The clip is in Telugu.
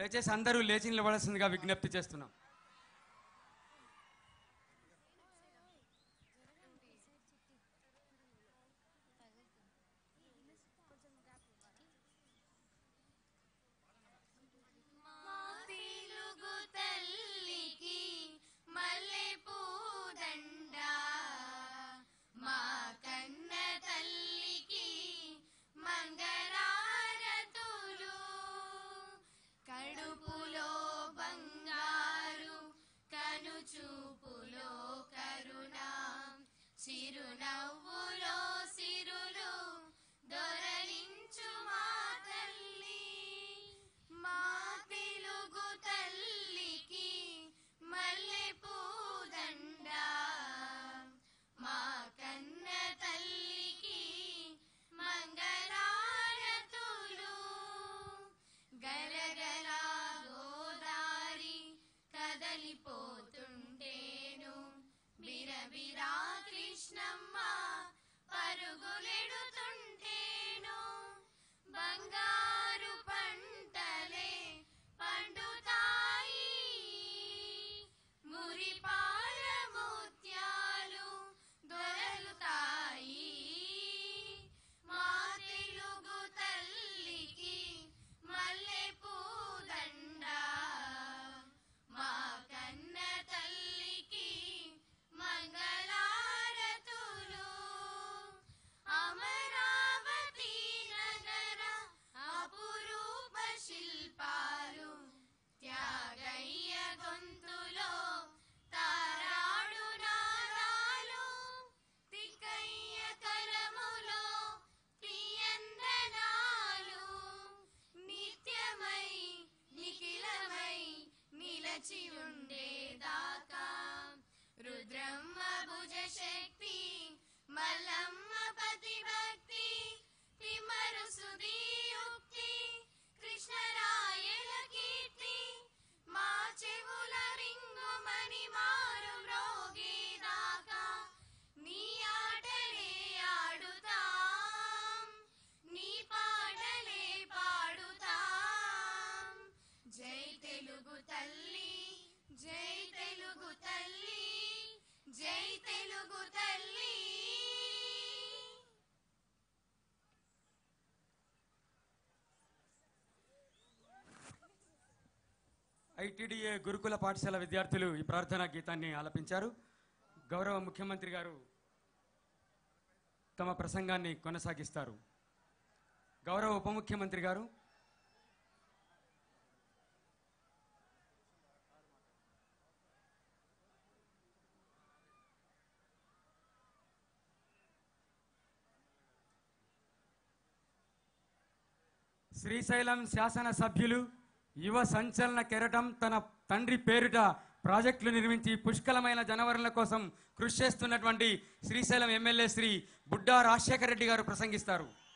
దయచేసి అందరూ లేచి నిలబడాల్సిందిగా విజ్ఞప్తి చేస్తున్నాం మా తెలుగు తల్లికి మల్లె పూదండ మా కన్న తల్లికి మంగళారతులు కడుపులో బంగారు కనుచూపులో కరుణ చిరునవ్వులో సిరులు దొరలించు మా తల్లి మా తెలుగు తల్లికి మల్లె పూదండ మా కన్న తల్లికి మంగళారతులు గలగల గోదారి కదలిపోతుంటేను బిరబిరా కృష్ణమ్మ పరుగులెడుతుంటేను బంగారు పంటలే పండుతాయి మురిపాల ముత్యాలు దొరలుతాయి మా తెలుగు తల్లికి మల్లె పూదండ మా కన్న తల్లికి మంగళారతులు అమరావతి నగర అపురూప శిల్పాలు త్యాగయ్య గొంతులో తారాడు నాదాలు తికయ్య కలములో తీయందనాలు నిత్యమై నిఖిలమై నిలచి ఉండేదాకా రుద్రమ్మ భుజ శక్తి మల్లమ్మ పతి భక్తి తిమ్మరు సుదీయుక్తి కృష్ణరాయల కీర్తి మా చెవుల రింగుమని మారు మ్రోగేదాకా నీ ఆటలే ఆడుతాం నీ పాటలే పాడుతాం జై తెలుగు తల్లి జై తెలుగు తల్లి జై తెలుగు తల్లి ఐటీడీఏ గురుకుల పాఠశాల విద్యార్థులు ఈ ప్రార్థనా గీతాన్ని ఆలపించారు గౌరవ ముఖ్యమంత్రి గారు తమ ప్రసంగాన్ని కొనసాగిస్తారు గౌరవ ఉప ముఖ్యమంత్రి గారు శ్రీశైలం శాసన సభ్యులు యువ సంచలన కెరటం తన తండ్రి పేరిట ప్రాజెక్టులు నిర్మించి పుష్కలమైన జనవరుల కోసం కృషి చేస్తున్నటువంటి శ్రీశైలం ఎమ్మెల్యే శ్రీ బుడ్డా రాజశేఖర రెడ్డి గారు ప్రసంగిస్తారు